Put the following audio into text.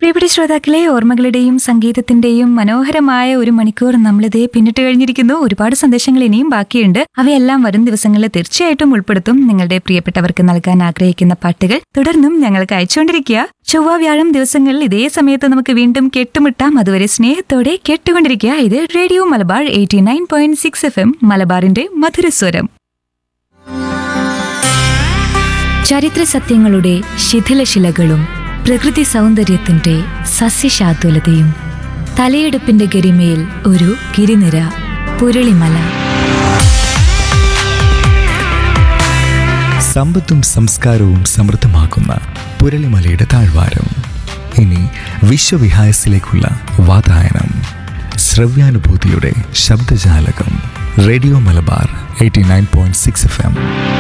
പ്രിയപ്പെട്ട ശ്രോതാക്കളെ ഓർമ്മകളുടെയും സംഗീതത്തിന്റെയും മനോഹരമായ ഒരു മണിക്കൂർ നമ്മളിതേ പിന്നിട്ട് കഴിഞ്ഞിരിക്കുന്നു ഒരുപാട് സന്ദേശങ്ങൾ ഇനിയും ബാക്കിയുണ്ട് അവയെല്ലാം വരും ദിവസങ്ങളിൽ തീർച്ചയായിട്ടും ഉൾപ്പെടുത്തും നിങ്ങളുടെ പ്രിയപ്പെട്ടവർക്ക് നൽകാൻ ആഗ്രഹിക്കുന്ന പാട്ടുകൾ തുടർന്നും ഞങ്ങൾക്ക് അയച്ചുകൊണ്ടിരിക്കുക ചൊവ്വ വ്യാഴം ദിവസങ്ങളിൽ ഇതേ സമയത്ത് നമുക്ക് വീണ്ടും കെട്ടുമുട്ടാം അതുവരെ സ്നേഹത്തോടെ കേട്ടുകൊണ്ടിരിക്കുക ഇത് radio Malabar eighty nine point six F M മലബാറിന്റെ മധുരസ്വരം ചരിത്ര സത്യങ്ങളുടെ ശിഥിലശിലകളും പ്രകൃതി സൗന്ദര്യത്തിന്റെ സസ്യശാതുലതയും തലയെടുപ്പിന്റെ ഗരിമയിൽ ഒരു ഗിരിനിര പുരളിമല സമ്പത്തും സംസ്കാരവും സമൃദ്ധമാക്കുന്ന പുരളിമലയുടെ താഴ്വാരം ഇനി വിശ്വവിഹായസിലേക്കുള്ള വാതായനം ശ്രവ്യാനുഭൂതിയുടെ ശബ്ദജാലകം radio Malabar eighty nine point six F M